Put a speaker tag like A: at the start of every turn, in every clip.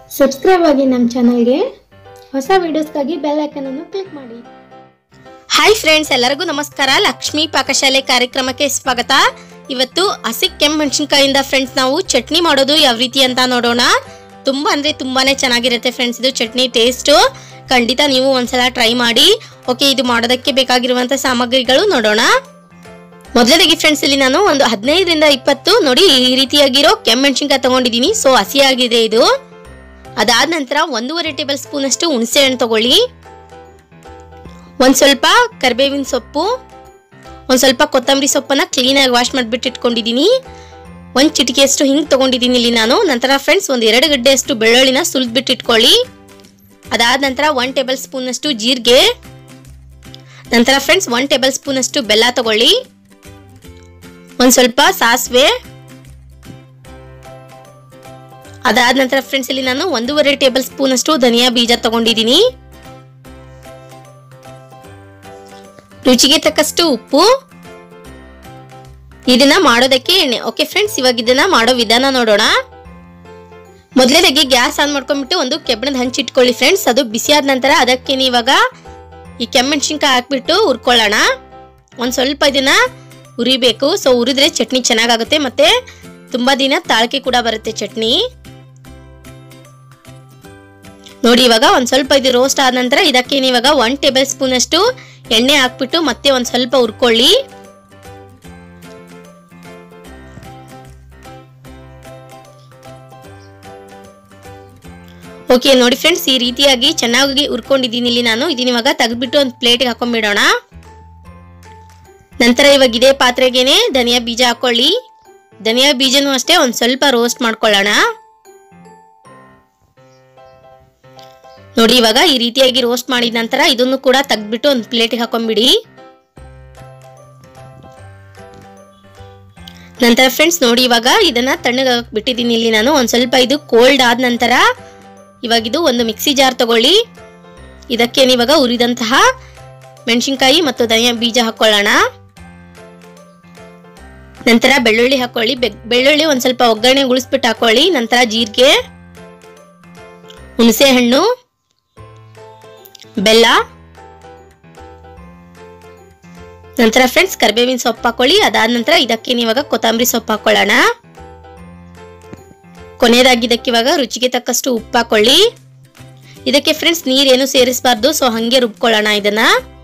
A: subscribe ಆಗಿ ನಮ್ಮ ಚಾನಲ್ಗೆ ಹೊಸ ವಿಡಿಯೋಸ್ಗಾಗಿ ಬೆಲ್ ಐಕನ್ ಅನ್ನು ಕ್ಲಿಕ್ ಮಾಡಿ
B: ಹಾಯ್ ಫ್ರೆಂಡ್ಸ್ ಎಲ್ಲರಿಗೂ ನಮಸ್ಕಾರ ಲಕ್ಷ್ಮೀ ಪಾಕಶಾಲೆ ಕಾರ್ಯಕ್ರಮಕ್ಕೆ ಸ್ವಾಗತ ಇವತ್ತು ಹಸಿ ಕೆಂಪು ಮೆಣಸಿನ್ಕಾಯಿಂದ ಫ್ರೆಂಡ್ಸ್ ನಾವು ಚಟ್ನಿ ಮಾಡೋದು ಯಾವ ರೀತಿ ಅಂತ ನೋಡೋಣ ತುಂಬಾ ಅಂದ್ರೆ ತುಂಬಾನೇ ಚೆನ್ನಾಗಿರುತ್ತೆ ಫ್ರೆಂಡ್ಸ್ ಇದು ಚಟ್ನಿ ಟೇಸ್ಟ್ ಖಂಡಿತ ನೀವು ಒಂದ್ಸಲ ಟ್ರೈ ಮಾಡಿ ಓಕೆ ಇದು ಮಾಡೋದಕ್ಕೆ ಬೇಕಾಗಿರುವಂತ ಸಾಮಗ್ರಿಗಳು ನೋಡೋಣ ಮೊದಲನೇದಾಗಿ ಫ್ರೆಂಡ್ಸ್ ಇಲ್ಲಿ ನಾನು ಒಂದು ಹದಿನೈದರಿಂದ ಇಪ್ಪತ್ತು ನೋಡಿ ಈ ರೀತಿಯಾಗಿರೋ ಕೆಂಪು ಮೆಣಸಿನ್ಕಾಯಿ ತಗೊಂಡಿದ್ದೀನಿ ಸೊ ಹಸಿಯಾಗಿದೆ ಇದು ಅದಾದ ನಂತರ ಒಂದೂವರೆ ಟೇಬಲ್ ಸ್ಪೂನ್ ಅಷ್ಟು ಹುಣಸೆ ಹಣ್ಣು ತಗೊಳ್ಳಿ ಒಂದು ಸ್ವಲ್ಪ ಕರಿಬೇವಿನ ಸೊಪ್ಪು ಒಂದು ಸ್ವಲ್ಪ ಕೊತ್ತಂಬರಿ ಸೊಪ್ಪನ್ನ ಕ್ಲೀನಾಗಿ ವಾಶ್ ಮಾಡಿಬಿಟ್ಟು ಇಟ್ಕೊಂಡಿದ್ದೀನಿ ಒಂದು ಚಿಟಿಕೆಯಷ್ಟು ಹಿಂಗೆ ತೊಗೊಂಡಿದ್ದೀನಿ ಇಲ್ಲಿ ನಾನು ನಂತರ ಫ್ರೆಂಡ್ಸ್ ಒಂದು ಎರಡು ಗಡ್ಡೆಯಷ್ಟು ಬೆಳ್ಳುಳ್ಳಿನ ಸುಲಿದ್ಬಿಟ್ಟು ಇಟ್ಕೊಳ್ಳಿ ಅದಾದ ನಂತರ ಒನ್ ಟೇಬಲ್ ಸ್ಪೂನಷ್ಟು ಜೀರಿಗೆ ನಂತರ ಫ್ರೆಂಡ್ಸ್ ಒನ್ ಟೇಬಲ್ ಸ್ಪೂನಷ್ಟು ಬೆಲ್ಲ ತಗೊಳ್ಳಿ ಒಂದು ಸ್ವಲ್ಪ ಸಾಸಿವೆ ಅದಾದ ನಂತರ ಫ್ರೆಂಡ್ಸ್ ಇಲ್ಲಿ ನಾನು ಒಂದೂವರೆ ಟೇಬಲ್ ಸ್ಪೂನಷ್ಟು ಧನಿಯಾ ಬೀಜ ತಗೊಂಡಿದ್ದೀನಿ ರುಚಿಗೆ ತಕ್ಕಷ್ಟು ಉಪ್ಪು ಇದನ್ನ ಮಾಡೋದಕ್ಕೆ ಎಣ್ಣೆ ಓಕೆ ಫ್ರೆಂಡ್ಸ್ ಇವಾಗ ಇದನ್ನ ಮಾಡೋ ವಿಧಾನ ನೋಡೋಣ ಮೊದಲನೇದಾಗಿ ಗ್ಯಾಸ್ ಆನ್ ಮಾಡ್ಕೊಂಡ್ಬಿಟ್ಟು ಒಂದು ಕೆಬ್ಬಣದ ಹಂಚ್ ಇಟ್ಕೊಳ್ಳಿ ಫ್ರೆಂಡ್ಸ್ ಅದು ಬಿಸಿ ಆದ ನಂತರ ಅದಕ್ಕೆ ಇವಾಗ ಈ ಕೆಮ್ಮೆಣ್ಸಿನ್ಕಾಯಿ ಹಾಕ್ಬಿಟ್ಟು ಹುರ್ಕೊಳ್ಳೋಣ ಒಂದು ಸ್ವಲ್ಪ ಇದನ್ನ ಉರಿಬೇಕು ಸೊ ಉರಿದ್ರೆ ಚಟ್ನಿ ಚೆನ್ನಾಗಾಗುತ್ತೆ ಮತ್ತೆ ತುಂಬಾ ದಿನ ತಾಳ್ಕೆ ಕೂಡ ಬರುತ್ತೆ ಚಟ್ನಿ ನೋಡಿ ಇವಾಗ ಒಂದ್ ಸ್ವಲ್ಪ ಇದು ರೋಸ್ಟ್ ಆದ ನಂತರ ಇದಕ್ಕೆ ಇವಾಗ ಒನ್ ಟೇಬಲ್ ಸ್ಪೂನ್ ಅಷ್ಟು ಎಣ್ಣೆ ಹಾಕ್ಬಿಟ್ಟು ಮತ್ತೆ ಒಂದ್ ಸ್ವಲ್ಪ ಹುರ್ಕೊಳ್ಳಿ ಓಕೆ ನೋಡಿ ಫ್ರೆಂಡ್ಸ್ ಈ ರೀತಿಯಾಗಿ ಚೆನ್ನಾಗಿ ಹುರ್ಕೊಂಡಿದ್ದೀನಿ ಇಲ್ಲಿ ನಾನು ಇದನ್ನ ಇವಾಗ ತೆಗೆದ್ಬಿಟ್ಟು ಒಂದು ಪ್ಲೇಟ್ಗೆ ಹಾಕೊಂಡ್ಬಿಡೋಣ ನಂತರ ಇವಾಗ ಇದೇ ಪಾತ್ರೆಗೇನೆ ಧನಿಯಾ ಬೀಜ ಹಾಕೊಳ್ಳಿ ಧನಿಯಾ ಬೀಜನೂ ಅಷ್ಟೇ ಒಂದ್ ಸ್ವಲ್ಪ ರೋಸ್ಟ್ ಮಾಡ್ಕೊಳ್ಳೋಣ ನೋಡಿ ಇವಾಗ ಈ ರೀತಿಯಾಗಿ ರೋಸ್ಟ್ ಮಾಡಿದ ನಂತರ ಇದನ್ನು ಕೂಡ ತೆಗ್ದ್ಬಿಟ್ಟು ಒಂದು ಪ್ಲೇಟಿಗೆ ಹಾಕೊಂಡ್ಬಿಡಿ ನಂತರ ಫ್ರೆಂಡ್ಸ್ ನೋಡಿ ಇವಾಗ ಇದನ್ನ ತಣ್ಣಗೆ ಬಿಟ್ಟಿದ್ದೀನಿ ಇಲ್ಲಿ ನಾನು ಒಂದ್ ಸ್ವಲ್ಪ ಇದು ಕೋಲ್ಡ್ ಆದ ನಂತರ ಇವಾಗ ಇದು ಒಂದು ಮಿಕ್ಸಿ ಜಾರ್ ತಗೊಳ್ಳಿ ಇದಕ್ಕೆ ಇವಾಗ ಉರಿದಂತಹ ಮೆಣಸಿನ್ಕಾಯಿ ಮತ್ತು ಧನಿಯಾ ಬೀಜ ಹಾಕೊಳ್ಳೋಣ ನಂತರ ಬೆಳ್ಳುಳ್ಳಿ ಹಾಕೊಳ್ಳಿ ಬೆಳ್ಳುಳ್ಳಿ ಒಂದ್ ಸ್ವಲ್ಪ ಒಗ್ಗರಣೆ ಉಳಿಸ್ಬಿಟ್ಟು ಹಾಕೊಳ್ಳಿ ನಂತರ ಜೀರಿಗೆ ಹುಣಸೆ ಹಣ್ಣು ಬೆಲ್ಲ ನಂತರ ಫ್ರೆಂಡ್ಸ್ ಕರಿಬೇವಿನ ಸೊಪ್ಪು ಹಾಕೊಳ್ಳಿ ಅದಾದ ನಂತರ ಇದಕ್ಕೆ ಇವಾಗ ಕೊತ್ತಂಬರಿ ಸೊಪ್ಪು ಹಾಕೊಳ್ಳೋಣ ಕೊನೆಯದಾಗಿ ಇದಕ್ಕೆ ಇವಾಗ ರುಚಿಗೆ ತಕ್ಕಷ್ಟು ಉಪ್ಪು ಹಾಕೊಳ್ಳಿ ಇದಕ್ಕೆ ಫ್ರೆಂಡ್ಸ್ ನೀರೇನು ಸೇರಿಸಬಾರ್ದು ಸೊ ಹಂಗೆ ರುಬ್ಕೊಳ್ಳೋಣ ಇದನ್ನ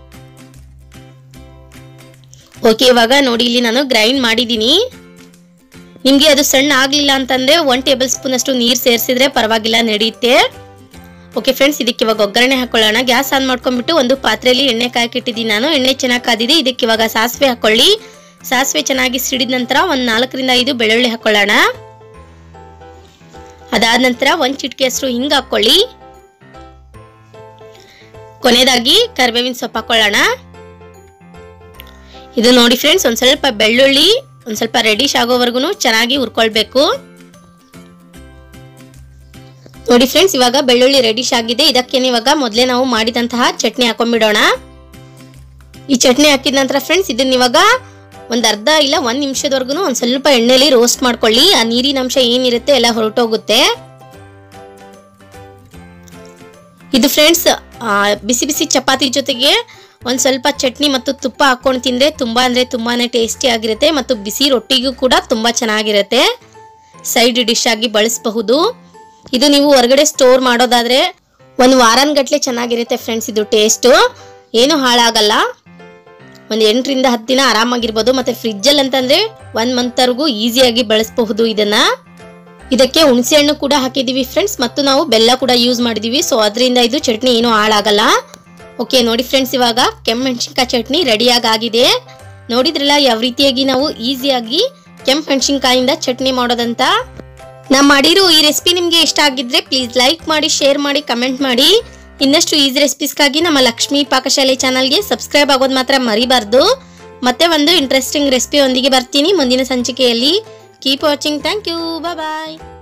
B: ಓಕೆ ಇವಾಗ ನೋಡಿ ಇಲ್ಲಿ ನಾನು ಗ್ರೈಂಡ್ ಮಾಡಿದ್ದೀನಿ ನಿಮಗೆ ಅದು ಸಣ್ಣ ಆಗಲಿಲ್ಲ ಅಂತಂದ್ರೆ ಒನ್ ಟೇಬಲ್ ಸ್ಪೂನ್ ಅಷ್ಟು ನೀರು ಸೇರಿಸಿದ್ರೆ ಪರವಾಗಿಲ್ಲ ನಡೆಯುತ್ತೆ ಓಕೆ ಫ್ರೆಂಡ್ಸ್ ಇದಕ್ಕೆ ಇವಾಗ ಒಗ್ಗರಣೆ ಹಾಕೊಳ್ಳೋಣ ಗ್ಯಾಸ್ ಆನ್ ಮಾಡ್ಕೊಂಡ್ಬಿಟ್ಟು ಒಂದು ಪಾತ್ರೆಯಲ್ಲಿ ಎಣ್ಣೆ ಕಾಯ್ಕಿಟ್ಟಿದ್ದೀನಿ ನಾನು ಎಣ್ಣೆ ಚೆನ್ನಾಗಿ ಕಾದಿದೆ ಇದಕ್ಕೆ ಇವಾಗ ಸಾಸಿವೆ ಹಾಕೊಳ್ಳಿ ಸಾಸಿವೆ ಚೆನ್ನಾಗಿ ಸಿಡಿದ ನಂತರ ಒಂದು ನಾಲ್ಕರಿಂದ ಐದು ಬೆಳ್ಳುಳ್ಳಿ ಹಾಕೊಳ್ಳೋಣ ಅದಾದ ನಂತರ ಒಂದು ಚಿಟಿಕೆ ಹೆಸರು ಹಿಂಗೆ ಹಾಕೊಳ್ಳಿ ಕೊನೆಯದಾಗಿ ಕರಿಬೇವಿನ ಸೊಪ್ಪು ಹಾಕೊಳ್ಳೋಣ ಇದು ನೋಡಿ ಫ್ರೆಂಡ್ಸ್ ಒಂದು ಸ್ವಲ್ಪ ಬೆಳ್ಳುಳ್ಳಿ ಒಂದು ಸ್ವಲ್ಪ ರೆಡಿಶ್ ಆಗೋವರೆಗೂ ಚೆನ್ನಾಗಿ ಹುರ್ಕೊಳ್ಬೇಕು ನೋಡಿ ಫ್ರೆಂಡ್ಸ್ ಇವಾಗ ಬೆಳ್ಳುಳ್ಳಿ ರೆಡಿಶ್ ಆಗಿದೆ ಇದಕ್ಕೆ ಇವಾಗ ಮೊದಲೇ ನಾವು ಮಾಡಿದಂತಹ ಚಟ್ನಿ ಹಾಕೊಂಡ್ಬಿಡೋಣ ಈ ಚಟ್ನಿ ಹಾಕಿದ ನಂತರ ಫ್ರೆಂಡ್ಸ್ ಇದನ್ನ ಇವಾಗ ಒಂದು ಅರ್ಧ ಇಲ್ಲ ಒಂದು ನಿಮಿಷದವರೆಗೂ ಒಂದು ಸ್ವಲ್ಪ ಎಣ್ಣೆಲಿ ರೋಸ್ಟ್ ಮಾಡ್ಕೊಳ್ಳಿ ಆ ನೀರಿನ ಅಂಶ ಏನಿರುತ್ತೆ ಎಲ್ಲ ಹೊರಟೋಗುತ್ತೆ ಇದು ಫ್ರೆಂಡ್ಸ್ ಬಿಸಿ ಬಿಸಿ ಚಪಾತಿ ಜೊತೆಗೆ ಒಂದು ಸ್ವಲ್ಪ ಚಟ್ನಿ ಮತ್ತು ತುಪ್ಪ ಹಾಕೊಂಡು ತಿಂದರೆ ತುಂಬ ಅಂದರೆ ತುಂಬಾ ಟೇಸ್ಟಿ ಆಗಿರುತ್ತೆ ಮತ್ತು ಬಿಸಿ ರೊಟ್ಟಿಗೂ ಕೂಡ ತುಂಬ ಚೆನ್ನಾಗಿರುತ್ತೆ ಸೈಡ್ ಡಿಶ್ ಆಗಿ ಬಳಸಬಹುದು ಇದು ನೀವು ಹೊರಗಡೆ ಸ್ಟೋರ್ ಮಾಡೋದಾದ್ರೆ ಒಂದು ವಾರನ್ಗಟ್ಲೆ ಚೆನ್ನಾಗಿರುತ್ತೆ ಫ್ರೆಂಡ್ಸ್ ಇದು ಟೇಸ್ಟು ಏನು ಹಾಳಾಗಲ್ಲ ಒಂದು ಎಂಟರಿಂದ ಹತ್ತು ದಿನ ಆರಾಮಾಗಿರ್ಬೋದು ಮತ್ತೆ ಫ್ರಿಜ್ಜಲ್ಲಿ ಅಂತಂದ್ರೆ ಒನ್ ಮಂತ್ವರೆಗೂ ಈಸಿಯಾಗಿ ಬಳಸಬಹುದು ಇದನ್ನ ಇದಕ್ಕೆ ಹುಣಸೆ ಹಣ್ಣು ಕೂಡ ಹಾಕಿದೀವಿ ಫ್ರೆಂಡ್ಸ್ ಮತ್ತು ನಾವು ಬೆಲ್ಲ ಕೂಡ ಯೂಸ್ ಮಾಡಿದೀವಿ ಸೊ ಅದರಿಂದ ಇದು ಚಟ್ನಿ ಏನು ಹಾಳಾಗಲ್ಲ ಓಕೆ ನೋಡಿ ಫ್ರೆಂಡ್ಸ್ ಇವಾಗ ಕೆಂಪು ಮೆಣಸಿನ್ಕಾಯಿ ಚಟ್ನಿ ರೆಡಿಯಾಗಿ ಆಗಿದೆ ನೋಡಿದ್ರಲ್ಲ ಯಾವ ರೀತಿಯಾಗಿ ನಾವು ಈಸಿಯಾಗಿ ಕೆಂಪು ಮೆಣಸಿನ್ಕಾಯಿಂದ ಚಟ್ನಿ ಮಾಡೋದಂತ ನಾ ಮಾಡಿರೋ ಈ ರೆಸಿಪಿ ನಿಮಗೆ ಇಷ್ಟ ಆಗಿದ್ರೆ ಪ್ಲೀಸ್ ಲೈಕ್ ಮಾಡಿ ಶೇರ್ ಮಾಡಿ ಕಮೆಂಟ್ ಮಾಡಿ ಇನ್ನಷ್ಟು ಈಸಿ ರೆಸಿಪೀಸ್ಗಾಗಿ ನಮ್ಮ ಲಕ್ಷ್ಮೀ ಪಾಕಶಾಲೆ ಚಾನಲ್ಗೆ ಸಬ್ಸ್ಕ್ರೈಬ್ ಆಗೋದು ಮಾತ್ರ ಮರಿಬಾರ್ದು ಮತ್ತೆ ಒಂದು ಇಂಟ್ರೆಸ್ಟಿಂಗ್ ರೆಸಿಪಿ ಒಂದಿಗೆ ಬರ್ತೀನಿ ಮುಂದಿನ ಸಂಚಿಕೆಯಲ್ಲಿ keep watching thank you bye